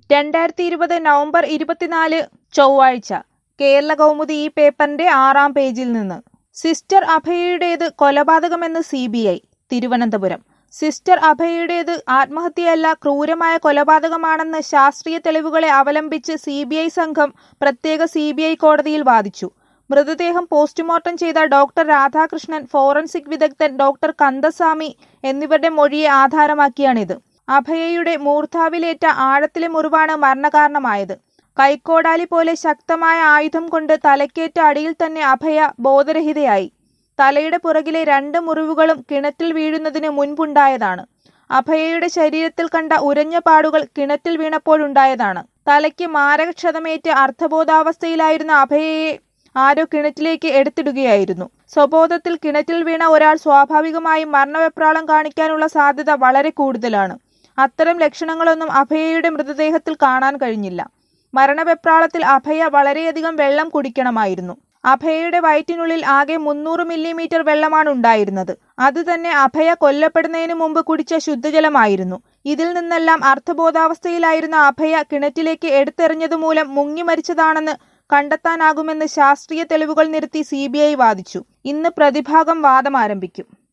രണ്ടായിരത്തി ഇരുപത് നവംബർ ഇരുപത്തിനാല് ചൊവ്വാഴ്ച കേരള കൗമുദി ഈ പേപ്പറിന്റെ ആറാം പേജിൽ നിന്ന് സിസ്റ്റർ അഭയയുടേത് കൊലപാതകമെന്ന് C B I Thiruvananthapuram sister അഭയയുടേത് ആത്മഹത്യയല്ല ക്രൂരമായ കൊലപാതകമാണെന്ന് ശാസ്ത്രീയ തെളിവുകളെ അവലംബിച്ച് സി ബി ഐ സംഘം പ്രത്യേക സി ബി ഐ കോടതിയിൽ വാദിച്ചു മൃതദേഹം പോസ്റ്റ്മോർട്ടം ചെയ്ത ഡോക്ടർ രാധാകൃഷ്ണൻ ഫോറൻസിക് വിദഗ്ധൻ ഡോക്ടർ കന്ദസ്വാമി എന്നിവരുടെ മൊഴിയെ ആധാരമാക്കിയാണിത് അഭയയുടെ മൂർധാവിലേറ്റ ആഴത്തിലെ മുറിവാണ് മരണകാരണമായത് കൈക്കോടാലി പോലെ ശക്തമായ ആയുധം കൊണ്ട് തലക്കേറ്റ അടിയിൽ തന്നെ അഭയ ബോധരഹിതയായി തലയുടെ പുറകിലെ രണ്ട് മുറിവുകളും കിണറ്റിൽ വീഴുന്നതിന് മുൻപുണ്ടായതാണ് അഭയയുടെ ശരീരത്തിൽ കണ്ട ഉരഞ്ഞ പാടുകൾ കിണറ്റിൽ വീണപ്പോഴുണ്ടായതാണ് തലയ്ക്ക് മാരകക്ഷതമേറ്റ് അർദ്ധബോധാവസ്ഥയിലായിരുന്ന അഭയയെ ആരോ കിണറ്റിലേക്ക് എടുത്തിടുകയായിരുന്നു സ്വബോധത്തിൽ കിണറ്റിൽ വീണ ഒരാൾ സ്വാഭാവികമായും മരണവെപ്രാളം കാണിക്കാനുള്ള സാധ്യത വളരെ കൂടുതലാണ് അത്തരം ലക്ഷണങ്ങളൊന്നും അഭയയുടെ മൃതദേഹത്തിൽ കാണാൻ കഴിഞ്ഞില്ല മരണവെപ്രാളത്തിൽ അഭയ വളരെയധികം വെള്ളം കുടിക്കണമായിരുന്നു അഭയയുടെ വയറ്റിനുള്ളിൽ ആകെ മുന്നൂറ് മില്ലിമീറ്റർ വെള്ളമാണ് ഉണ്ടായിരുന്നത് അത് തന്നെ അഭയ കൊല്ലപ്പെടുന്നതിന് മുമ്പ് കുടിച്ച ശുദ്ധജലമായിരുന്നു ഇതിൽ നിന്നെല്ലാം അർത്ഥബോധാവസ്ഥയിലായിരുന്ന അഭയ കിണറ്റിലേക്ക് എടുത്തെറിഞ്ഞതുമൂലം മുങ്ങി മരിച്ചതാണെന്ന് കണ്ടെത്താനാകുമെന്ന് ശാസ്ത്രീയ തെളിവുകൾ നിരത്തി സി വാദിച്ചു ഇന്ന് പ്രതിഭാഗം വാദം ആരംഭിക്കും